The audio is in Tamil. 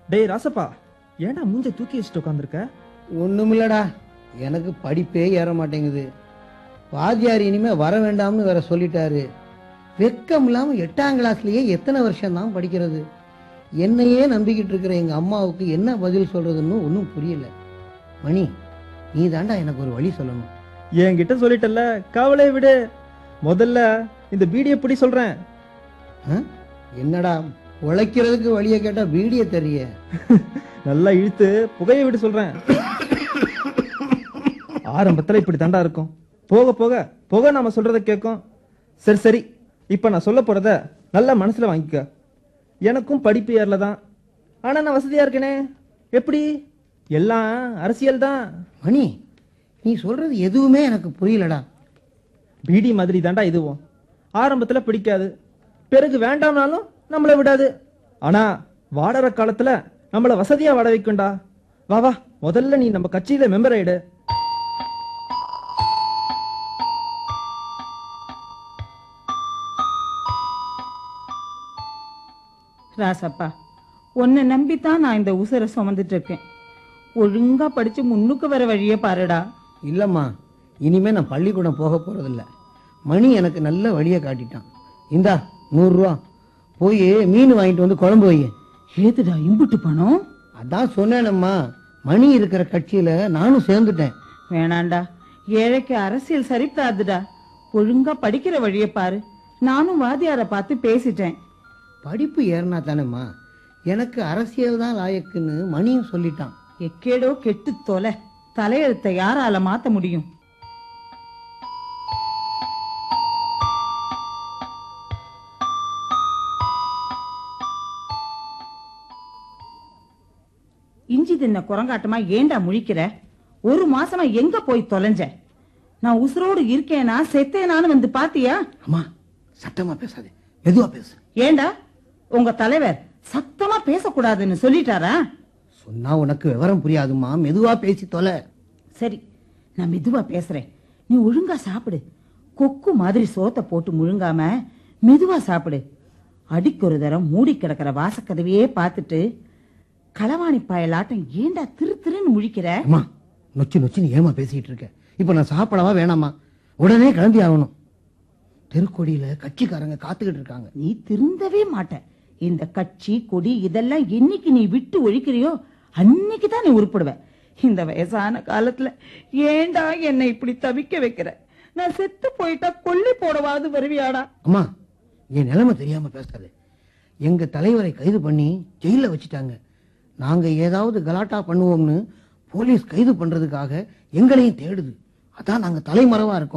டேய் ராசப்பா ஏன்டா மூஞ்ச தூக்கி வச்சுட்டு உட்காந்துருக்க ஒண்ணுமில்லடா எனக்கு படிப்பே ஏற மாட்டேங்குது வாத்தியார் இனிமே வர வேண்டாம்னு வேற சொல்லிட்டாரு வெக்கம் இல்லாம எட்டாம் கிளாஸ்லயே எத்தனை வருஷம் தான் படிக்கிறது என்னையே நம்பிக்கிட்டு இருக்கிற எங்க அம்மாவுக்கு என்ன பதில் சொல்றதுன்னு ஒன்றும் புரியல மணி நீ தாண்டா எனக்கு ஒரு வழி சொல்லணும் என்கிட்ட சொல்லிட்டல்ல கவலை விடு முதல்ல இந்த பீடியை பிடி சொல்றேன் என்னடா உழைக்கிறதுக்கு வழியை கேட்டா வீடிய தெரிய நல்லா இழுத்து புகையை விட்டு சொல்றேன் ஆரம்பத்துல இப்படி தாண்டா இருக்கும் போக போக போக நாம சொல்றத கேட்கும் சரி சரி இப்ப நான் சொல்ல போறத நல்லா மனசுல வாங்கிக்க எனக்கும் படிப்பு ஏறல தான் ஆனா நான் வசதியா இருக்கேனே எப்படி எல்லாம் அரசியல் தான் மணி நீ சொல்றது எதுவுமே எனக்கு புரியலடா பீடி மாதிரி தாண்டா இதுவும் ஆரம்பத்துல பிடிக்காது பிறகு வேண்டாம்னாலும் நம்மள விடாது ஆனா வாடற காலத்துல நம்மள வசதியா வாட வைக்கும்டா வா வா முதல்ல நீ நம்ம கட்சியில மெம்பர் ஆயிடு ராசப்பா உன்னை நம்பித்தான் நான் இந்த உசுரை சுமந்துட்டு இருக்கேன் ஒழுங்கா படிச்சு முன்னுக்கு வர வழியே பாருடா இல்லம்மா இனிமே நான் பள்ளிக்கூடம் போக போறதில்ல மணி எனக்கு நல்ல வழியை காட்டிட்டான் இந்தா நூறுரூவா போய் மீன் வாங்கிட்டு வந்து குழம்பு வை ஏதுடா இம்புட்டு பணம் அதான் சொன்னேனம்மா மணி இருக்கிற கட்சியில நானும் சேர்ந்துட்டேன் வேணாண்டா ஏழைக்கு அரசியல் சரிப்படாதுடா ஒழுங்கா படிக்கிற வழியை பாரு நானும் வாதியார பார்த்து பேசிட்டேன் படிப்பு ஏறினா தானேம்மா எனக்கு அரசியல் தான் லாயக்குன்னு மணியும் சொல்லிட்டான் எக்கேடோ கெட்டு தொலை தலையெழுத்தை யாரால மாத்த முடியும் இஞ்சி தின்ன குரங்காட்டமா ஏண்டா முழிக்கிற ஒரு மாசமா எங்க போய் தொலைஞ்ச நான் உசுரோடு இருக்கேனா செத்தேனான்னு வந்து பாத்தியா அம்மா சத்தமா பேசாதே மெதுவா பேசு ஏண்டா உங்க தலைவர் சத்தமா பேசக்கூடாதுன்னு சொல்லிட்டாரா சொன்னா உனக்கு விவரம் புரியாதும்மா மெதுவா பேசி தொலை சரி நான் மெதுவா பேசுறேன் நீ ஒழுங்கா சாப்பிடு கொக்கு மாதிரி சோத்தை போட்டு முழுங்காம மெதுவா சாப்பிடு அடிக்கு ஒரு தரம் மூடி கிடக்கிற வாசக்கதவையே பார்த்துட்டு களவாணி பாயலாட்டம் ஏண்டா திரு திருன்னு முழிக்கிற அம்மா நொச்சு நொச்சு நீ ஏமா பேசிட்டு இருக்க இப்ப நான் சாப்பிடவா வேணாமா உடனே கிளம்பி ஆகணும் தெருக்கொடியில கட்சிக்காரங்க காத்துக்கிட்டு இருக்காங்க நீ திருந்தவே மாட்ட இந்த கட்சி கொடி இதெல்லாம் என்னைக்கு நீ விட்டு ஒழிக்கிறியோ அன்னைக்கு தான் நீ உருப்படுவ இந்த வயசான காலத்துல ஏண்டா என்னை இப்படி தவிக்க வைக்கிற நான் செத்து போயிட்டா கொல்லி போடவாது வருவியாடா அம்மா என் நிலைமை தெரியாம பேசாது எங்க தலைவரை கைது பண்ணி ஜெயில வச்சுட்டாங்க நாங்க ஏதாவது கலாட்டா பண்ணுவோம்னு போலீஸ் கைது பண்றதுக்காக எங்களையும் தேடுது அதான் நாங்க தலைமறைவா இருக்கோம்